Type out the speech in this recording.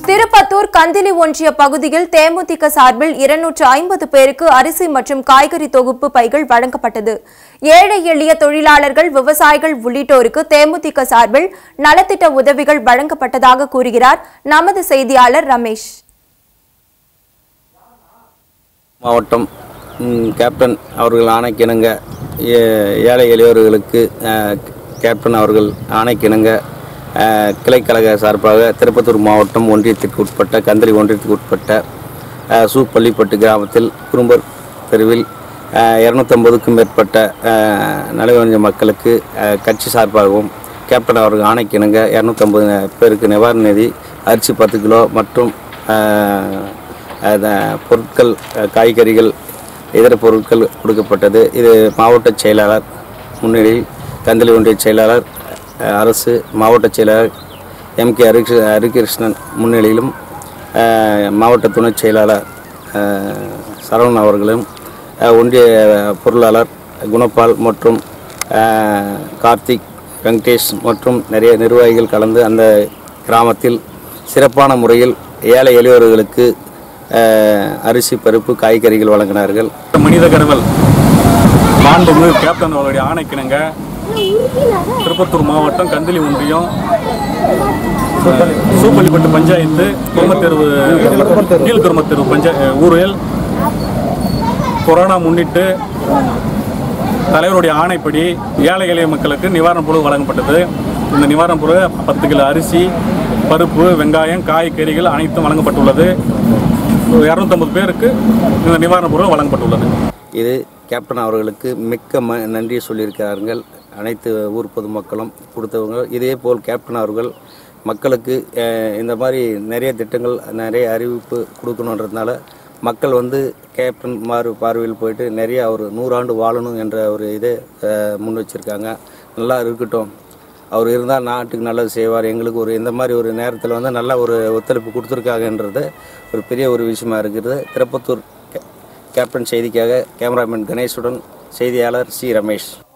திருப்பத்தூர் கந்திலி ஒன்றிய பகுதியில் தேமுதிக சார்பில் இருநூற்று ஐம்பது பேருக்கு அரிசி மற்றும் காய்கறி தொகுப்பு பைகள் வழங்கப்பட்டது ஏழை எளிய தொழிலாளர்கள் விவசாயிகள் உள்ளிட்டோருக்கு தேமுதிக சார்பில் நலத்திட்ட உதவிகள் வழங்கப்பட்டதாக கூறுகிறார் நமது செய்தியாளர் ரமேஷ் மாவட்டம் ம், கேப்டன் அவர்கள் ஆணைக்கிணங்க ஏ- ஏழை எளியவர்களுக்கு அஹ், கேப்டன் அவர்கள் ஆணைக்கிணங்க அஹ், கிளைக்கழக சார்பாக திருப்பத்தூர் மாவட்டம் ஒன்றியத்திற்கு உட்பட்ட கந்தளி ஒன்றியத்துக்கு உட்பட்ட அஹ், சூப்பள்ளிப்பட்டு கிராமத்தில் குறும்பர் தெருவில் இரநூத்தம்பதுக்கும் மேற்பட்ட அஹ், நலிவடைஞ்ச மக்களுக்கு அஹ், கட்சி சார்பாகவும் கேப்டன் அவர்கள் ஆணைக்கிணங்க இரநூத்தம்பது பேருக்கு நிவாரண நிதி அரிசி பத்து கிலோ மற்றும் அஹ், அத பொருட்கள் அஹ், காய்கறிகள் இதர பொருட்கள் கொடுக்கப்பட்டது இது மாவட்ட செயலாளர் முன்னிலையில் கந்தளி ஒன்றிய செயலாளர் அஹ், அரசு மாவட்ட செயலாளர் எம் கே ஹரி ஹரிகிருஷ்ணன் முன்னிலையிலும் அஹ், மாவட்ட துணைச் செயலாளர் அஹ், சரவணன் அவர்களும் அஹ், ஒன்றிய பொருளாளர் குணபால் மற்றும் அஹ், கார்த்திக் வெங்கடேஷ் மற்றும் நிறைய நிர்வாகிகள் கலந்து அந்த கிராமத்தில் சிறப்பான முறையில் ஏழை எளியவர்களுக்கு அஹ், அரிசி பருப்பு காய்கறிகள் வழங்கினார்கள் மனித கடவுள் மாண்புமிகு கேப்டன் அவருடைய ஆணைக்கிணங்க திருப்பத்தூர் மாவட்டம் கந்திலி ஒன்றியம் அஹ், சூப்பள்ளிப்பட்டு பஞ்சாயத்து குருமத்தெருவு கீழ்குருமத்தெருவு பஞ்சா அஹ், ஊரில் கொரோனா முன்னிட்டு தலைவருடைய ஆணைப்படி ஏழை எளிய மக்களுக்கு நிவாரணப் பொருள் வழங்கப்பட்டது இந்த நிவாரணப் பொருள் பத்து கிலோ அரிசி பருப்பு வெங்காயம் காய்கறிகள் அனைத்தும் வழங்கப்பட்டுள்ளது இரநூத்தம்பது பேருக்கு இந்த நிவாரணப் பொருள் வழங்கப்பட்டுள்ளது இது கேப்டன் அவர்களுக்கு மிக்க ம நன்றி சொல்லியிருக்கிறார்கள் அனைத்து ஊர் பொதுமக்களும் கொடுத்தவங்க இதே போல் கேப்டன் அவர்கள் மக்களுக்கு அஹ், இந்த மாதிரி நிறைய திட்டங்கள் நிறைய அறிவிப்பு கொடுக்கணுன்றதுனால மக்கள் வந்து கேப்டன் மாறு பார்வையில் போயிட்டு நிறைய அவர் நூறாண்டு வாழணும் என்ற ஒரு இதை அஹ், முன் வச்சுருக்காங்க நல்லா இருக்கட்டும் அவர் இருந்தால் நாட்டுக்கு நல்லது செய்வார் எங்களுக்கு ஒரு இந்த மாதிரி ஒரு நேரத்தில் வந்து நல்ல ஒரு ஒத்துழைப்பு கொடுத்துருக்காங்கன்றது ஒரு பெரிய ஒரு விஷயமா இருக்கிறது திருப்பத்தூர் கே- கேப்டன் செய்திக்காக கேமராமேன் கணேஷுடன் செய்தியாளர் சி ரமேஷ்